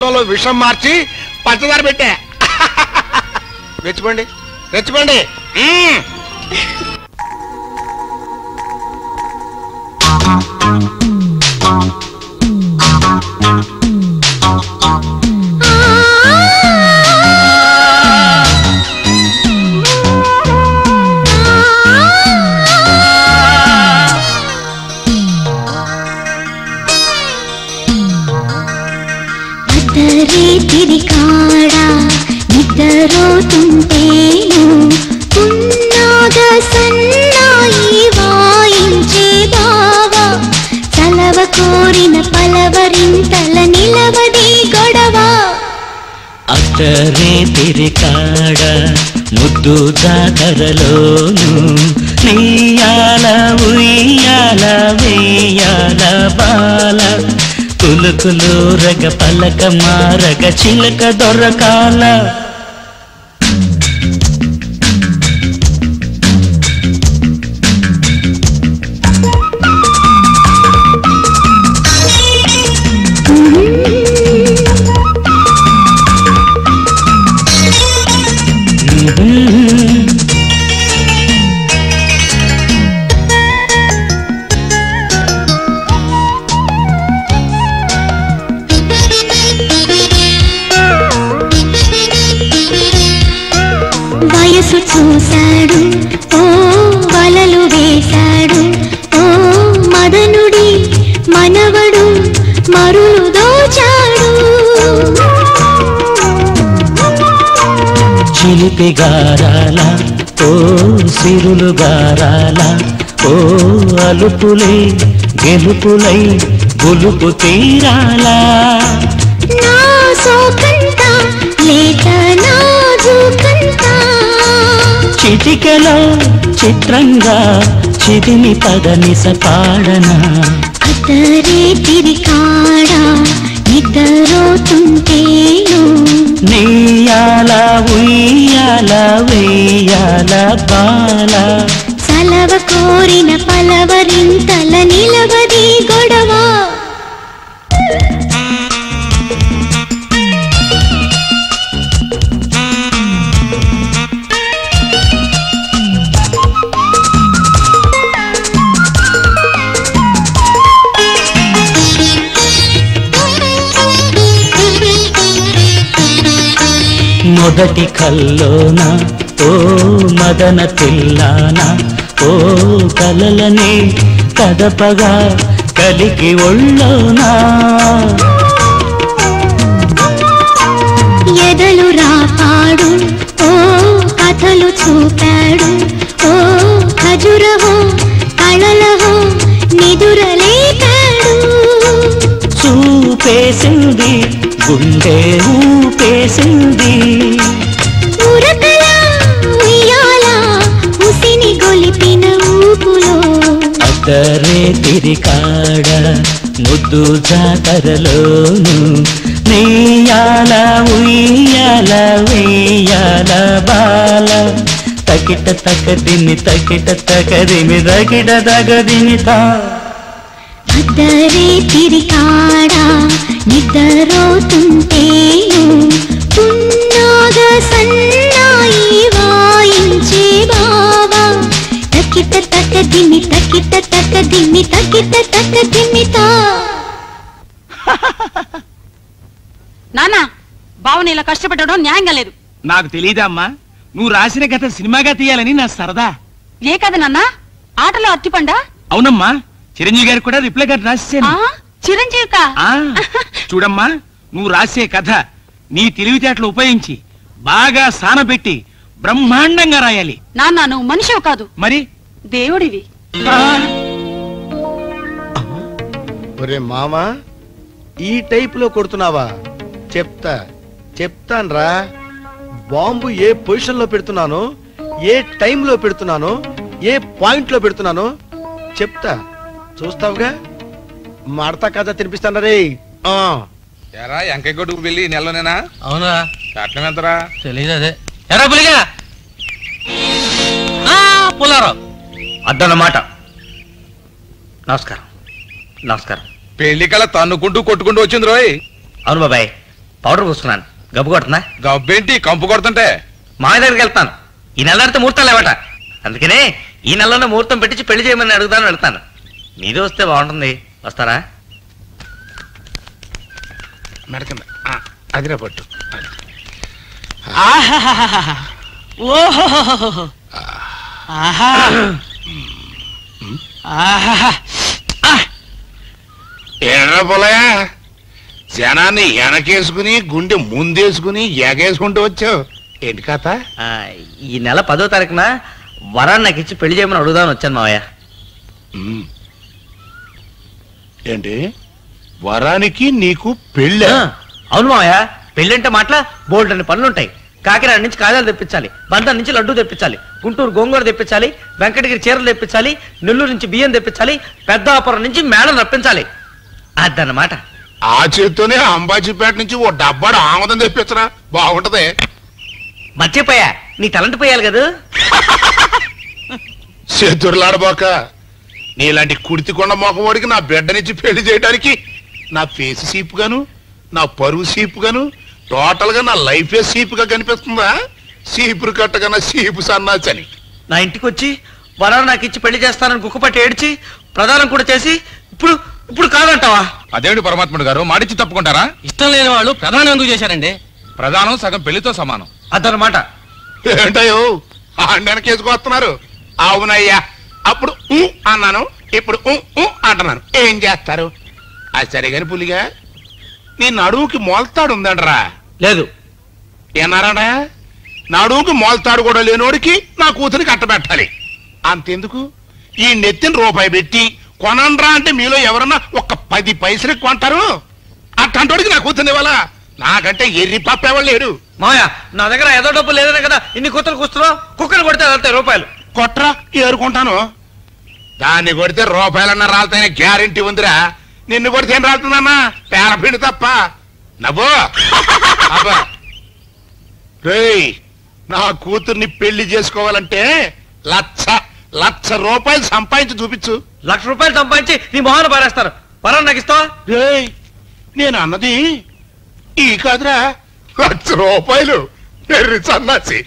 రక్తంలో విషం మార్చి పంచదార పెట్టా రెచ్చిపోండి రెచ్చిపోండి మ్మ్. అద్దరే తిరికాడా నిద్రపోతుంటేను పున్నాగ సన్నాయి వాయించే బావా చలవ కోరిన పలవరింతల నిలవది గొడవ అత్తరే తిరికాడ ముద్దు జాతరలోను నీయాల ఉయ్యాల వేయాల బాల కులుకులు రగ పలక మారగ చిలక దొరకాల వయసు చూశాడు ఓ వలలు వేశాడు ఓ మదనుడి మనవడు మరులు దోచాడు చిలిపి గారాల ఓ సిరులు గారాల ఓ అలుపులై గెలుపులై గులుపు తీరాలా నా సోకంత లేక నాజుకంత చిటికెలో చిత్రంగా చిదిమి పదనిస పాడనా అతరే తిరికాడా నిద్రపోతుంటేను నీయాల ఉయ్యాల వేయాల బాల చలవ కోరిన పలవరింతల నిలవది గొడవ మొదటి కల్లోన ఓ మదన తిల్లాన ఓ కలలనే కదపగా కలికి ఒళ్ళోనా ఎదలు రాపాడు ఓ కథలు చూపాడు ఓ ఖజురహో కళలహో నిదురలేపాడు చూపేసింది గుండె ఊపేసింది ఉరకల ఉయ్యాల ఉసిని గొలిపిన ఊపులో అద్దరే తిరికాడ ముద్దు జాతరలోను నెయ్యాల ఉయ్యాల వేయాల బాల తకిట తకదిమి తకిట తకదిమి తకిట తగదిమి తా అద్దరే తిరికాడా నిద్రపోతుంటేను పున్నాగ సన్నాయి వాయించే బావా తకిట తక దిమి తకిట తక దిమి తకిట తక దిమితా నాన్న బావని ఇలా కష్టపెట్టడం న్యాయంగా లేదు నాకు తెలియదమ్మా నువ్వు రాసిన కథ సినిమాగా తీయాలని నా సరదా ఏ కదా నాన్న ఆటలో అత్తిపండా అవునమ్మా చిరంజీవి గారికి కూడా రిప్లై కార్డు రాసేసాను ఆ, చిరంజీవి కా ఆ, చూడమ్మా నువ్వు రాసే కథ నీ తెలివితేటలు ఉపయోగించి బాగా సానబెట్టి బ్రహ్మాండంగా రాయాలి నాన్న నువ్వు మనిషివి కాదు మరి దేవుడివి ఆ, ఒరే మామా ఈ టైప్ లో కొడుతున్నావా చెప్తా చెప్తాన్రా బాంబు ఏ పొజిషన్ లో పెడుతున్నాను ఏ టైంలో పెడుతున్నాను ఏ పాయింట్ లో పెడుతున్నాను చెప్తా చూస్తావుగా మడతా కథ తినిపిస్తాను రే ఎరా ఎంకయ్య కొడుకు వెళ్ళి నెలలోనేనా అవునా కట్నం ఎంతరా తెలియదు అదే ఎరా పులిగా పుల్లారావు అద్దన్నమాట నమస్కారం నమస్కారం పెళ్లి కల తన్నుకుంటూ కొట్టుకుంటూ వచ్చింది రోయ్ అవును బాబాయ్ పౌడర్ పూసుకున్నాను గబ్బు కొడుతున్నా గబ్బేంటి కంపు కొడుతుంటే మామయ్య దగ్గరికి వెళ్తాను ఈ నెల నడితే ముహూర్తాలు లేవట అందుకనే ఈ నెలలోనే ముహూర్తం పెట్టించి పెళ్లి చేయమని అడుగుతాను వెళ్తాను మీదే వస్తే బాగుంటుంది వస్తారా మెడకింద అదిరా పట్టు ఆహాహాహాహా. ఓహోహోహోహో. ఆహా. ఆహాహా. ఆ. ఎర్ర పొలయా జనాన్ని వెనకేసుకుని గుండె ముందేసుకుని ఎగేసుకుంటూ వచ్చావు ఏంటి కథ ఆ, ఈ నెల పదో తారీఖున వరాన్ని నాకు ఇచ్చి పెళ్లి చేయమని అడుగుదామని వచ్చాను మావయ్య ఉమ్. ఏంటి వరానికి నీకు పెళ్ళ ఆ, అవును మావయ్య పెళ్ళంటే మాటల బోల్డ్ అని పనులు ఉంటాయి కాకినాడ నుంచి కాజాలు తెప్పించాలి బంధం నుంచి లడ్డు తెప్పించాలి గుంటూరు గోంగూర తెప్పించాలి వెంకటగిరి చీరలు తెప్పించాలి నెల్లూరు నుంచి బియ్యం తెప్పించాలి పెద్దాపురం నుంచి మేళం రప్పించాలి అదన్నమాట ఆ చేత్తోనే అంబాజీపేట నుంచి ఓ డబ్బాడు ఆమదం తెప్పించరా బాగుంటది మర్చిపోయా నీ తలంటి పోయాలి కదా చేతురులాడబోక నీలాంటి కుడితి కొండ మొఖమోడికి నా బిడ్డనిచ్చి పెళ్లి చేయడానికి నా ఫేస్ సీపుగాను నా పరువు సీపుగాను టోటల్ గా నా లైఫే సీపుగా కనిపిస్తుందా సీపురు కట్టగా సీపు సన్నాచని నా ఇంటికి వచ్చి వరాన్ని నాకు ఇచ్చి పెళ్లి చేస్తానని కుక్కపట్టి ఏడ్చి ప్రదానం కూడా చేసి ఇప్పుడు ఇప్పుడు కాదంటావా అదేమిటి పరమాత్ముడు గారు మాడిచ్చి తప్పుకుంటారా ఇష్టం లేని వాళ్ళు ప్రధానం ఎందుకు చేశారండి ప్రధానం సగం పెళ్లితో సమానం అదనమాట ఏంటయ్యో వెనకేసుకొస్తున్నారు అవునయ్యా అప్పుడు ఊ అన్నాను ఇప్పుడు ఊ ఊ అంటున్నాను ఏం చేస్తారు అది సరిగాని పులిగా నీ నడువుకి మోల్తాడు ఉందండ్రా లేదు ఏనారాడా నడువుకి మోల్తాడు కూడా లేనోడికి నా కూతురికి కట్టబెట్టాలి అంతెందుకు ఈ నెత్తిన రూపాయి పెట్టి కొనండ్రా అంటే మీలో ఎవరన్నా ఒక్క పది పైసలకి కొంటారు అట్టంటోడికి నా కూతురు ఇవ్వాలా నాకంటే ఎర్రి పప్పెవరు లేడు మాయా నా దగ్గర ఏదో డబ్బు లేదనే కదా ఇన్ని కుక్కలు కూస్తున్నావు కుక్కలు కొడితే వెళ్తాయి రూపాయలు కొట్రా ఏరుకుంటాను దాన్ని కొడితే రూపాయలన్నా రాలతాయని గ్యారెంటీ ఉందిరా నిన్ను కొడితే ఏం రాలుతుందన్నా పేరపిండి తప్ప నవ్వు అబ్బా. రేయ్ నా కూతుర్ని పెళ్లి చేసుకోవాలంటే లక్ష లక్ష రూపాయలు సంపాదించి చూపించు లక్ష రూపాయలు సంపాదించి నీ మొహాన్ని పారేస్తారు వరం నాకు ఇస్తావా రేయ్ నేను అన్నది ఈ కాదురా లక్ష రూపాయలు ఎర్రి సన్నాసి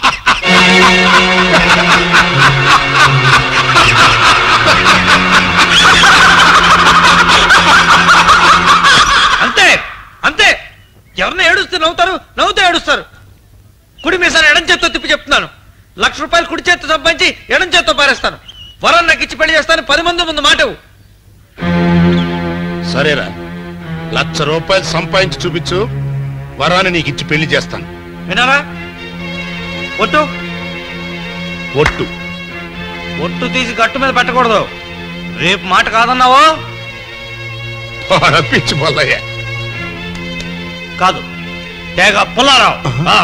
అంతే అంతే ఎవరిని ఏడుస్తే నవ్వుతారు నవ్వుతే ఏడుస్తారు కుడి మీసాలు ఎడం చేత్తో తిప్పి చెప్తున్నాను లక్ష రూపాయలు కుడి చేత్తో సంపాదించి ఎడం చేత్తో పారేస్తాను వరం నాకు ఇచ్చి పెళ్లి చేస్తాను పది మంది ముందు మాట ఇవ్వు. సరేరా లక్ష రూపాయలు సంపాదించి చూపించు వరాన్ని నీకు ఇచ్చి పెళ్లి చేస్తాను వినారా ఒట్టు ఒట్టు ఒట్టు తీసి గట్టు మీద పెట్టకూడదు రేపు మాట కాదన్నావో పిచ్చి పొల్లయ్య కాదు తేగ పుల్లారావు ఆ.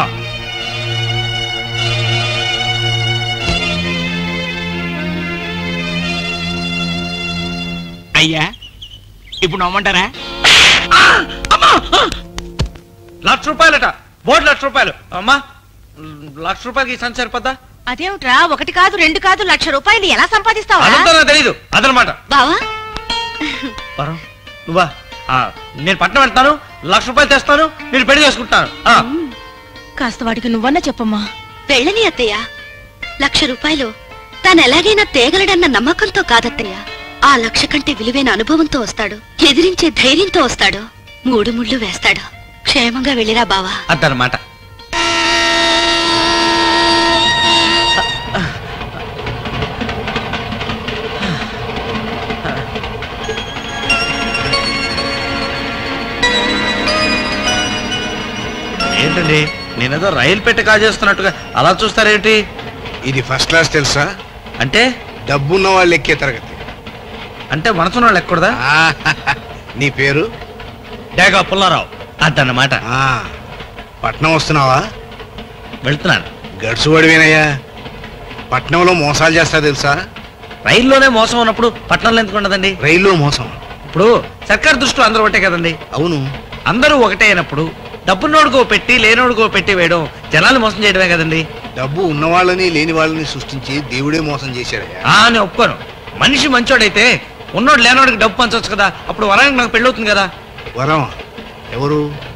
అయ్యా ఇప్పుడు నమ్మంటారా లక్ష రూపాయలట బోర్డు లక్ష రూపాయలు అమ్మా లక్ష రూపాయలకి ఈ సంచి సరిపోద్దా అదేమిట్రా ఒకటి కాదు రెండు కాదు లక్ష రూపాయలు ఎలా సంపాదిస్తావా అదంతా నాకు తెలీదు అదనమాట బావా వరం నువ్వా ఆ, నేను పట్నం వెళ్తాను లక్ష రూపాయలు తెస్తాను నేను పెళ్లి చేసుకుంటాను ఆ, కాస్త వాడికి నువ్వన్నా చెప్పమ్మా వెళ్ళని అత్తయ్య లక్ష రూపాయలు తాను ఎలాగైనా తేగలడన్న నమ్మకంతో కాదత్తయ్య ఆ లక్ష కంటే విలువైన అనుభవంతో వస్తాడు ఎదిరించే ధైర్యంతో వస్తాడు మూడు ముళ్ళు వేస్తాడు క్షేమంగా వెళ్ళిరా బావా అదనమాట ఏంటండి నేనేదో రైలు పెట్టి కాజేస్తున్నట్టుగా అలా చూస్తారేంటి ఇది ఫస్ట్ క్లాస్ తెలుసా అంటే డబ్బున్న వాళ్ళు ఎక్కే తరగతి అంటే మనసున్న వాళ్ళు ఎక్కకూడదా ఆ, నీ పేరు డేగా పుల్లారావు అదన్నమాట ఆ, పట్నం వస్తున్నావా వెళ్తున్నాను గడుచువాడివేనయ్యా పట్నంలో మోసాలు చేస్తా తెలుసా రైల్లోనే మోసం ఉన్నప్పుడు పట్టణంలో ఎందుకు ఉండదండి రైల్లో మోసం ఇప్పుడు సర్కార్ దృష్టిలో అందరూ ఒకటే కదండి అవును అందరూ ఒకటే అయినప్పుడు డబ్బున్నోడుకో పెట్టి లేనోడుకో పెట్టి వేయడం జనాలు మోసం చేయడమే కదండి డబ్బు ఉన్నవాళ్ళని లేని వాళ్ళని సృష్టించి దేవుడే మోసం చేశాడయ్యా ఆ అని ఒప్పుకోను మనిషి మంచోడైతే ఉన్నోడు లేనోడికి డబ్బు పంచవచ్చు కదా అప్పుడు వరానికి నాకు పెళ్ళవుతుంది కదా వరం ఎవరు